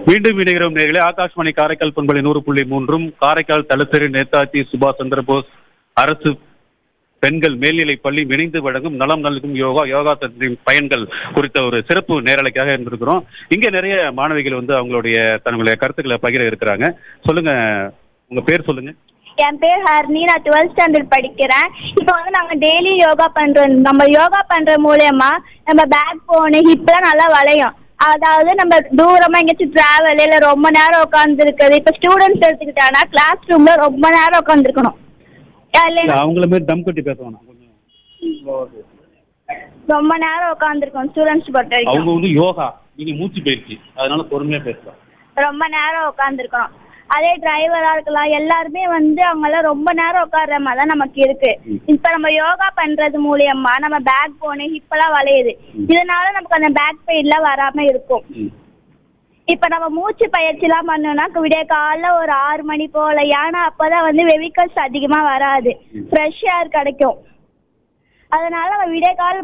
மீண்டும் இணைகிறோம் நேர்களே ஆகாஷ்வாணி காரைக்கால் பண்பலை நூறு புள்ளி மூன்றும் காரைக்கால் தலசரி நேதாஜி சுபாஷ் சந்திரபோஸ் அரசு பெண்கள் மேல்நிலை பள்ளி இணைந்து வழங்கும் நலம் நல்கும் யோகா யோகா தத்தின் பயன்கள் குறித்த ஒரு சிறப்பு நேரலைக்காக இருந்திருக்கிறோம் இங்க நிறைய மாணவிகள் வந்து அவங்களுடைய தங்களுடைய கருத்துக்களை பகிர இருக்கிறாங்க சொல்லுங்க உங்க பேர் சொல்லுங்க என் பேர் ஹர்னி நான் டுவெல்த் ஸ்டாண்டர்ட் படிக்கிறேன் இப்போ வந்து நாங்கள் டெய்லி யோகா பண்ணுறோம் நம்ம யோகா பண்ணுற மூலயமா நம்ம பேக் போனு ஹிப்லாம் நல்லா வளையும் அதாவது நம்ம தூரமாக எங்கேயாச்சும் ட்ராவல் இல்லை ரொம்ப நேரம் உட்காந்துருக்குது இப்போ ஸ்டூடெண்ட்ஸ் எடுத்துக்கிட்டாங்கன்னா கிளாஸ் ரூமில் ரொம்ப நேரம் உட்காந்துருக்கணும் இல்ல, அவங்கள மாதிரி தம் கட்டி பேச வேணாம் கொஞ்சம் slow ஆ பேசுங்க. ரொம்ப நேரம் உட்காந்துருக்கோம் ஸ்டூடெண்ட்ஸ் பொறுத்த அவங்க வரைக்கும் வந்து யோகா நீங்க மூச்சு பயிற்சி அதனால பொறுமையா பேசலாம் ரொம்ப நேரம் உட்காந்துருக்கோம் அதே டிரைவராக இருக்கலாம் எல்லாருமே வந்து அவங்கெல்லாம் ரொம்ப நேரம் உட்கார்ற மாதிரி தான் நமக்கு இருக்கு ம். இப்போ நம்ம யோகா பண்றது மூலியமா நம்ம பேக் போனு ஹிப்பெல்லாம் வளையுது ம். இதனால நமக்கு அந்த பேக் பெயின்லாம் வராம இருக்கும் ம். இப்போ நம்ம மூச்சு பயிற்சிலாம் பண்ணோம்னா விடிய காலைல ஒரு ஆறு மணி போல ஏன்னா அப்பதான் வந்து வெவிக்கல்ஸ் அதிகமா வராது ம். ஃப்ரெஷ் ஏர் கிடைக்கும் அதனால நம்ம விடிய கால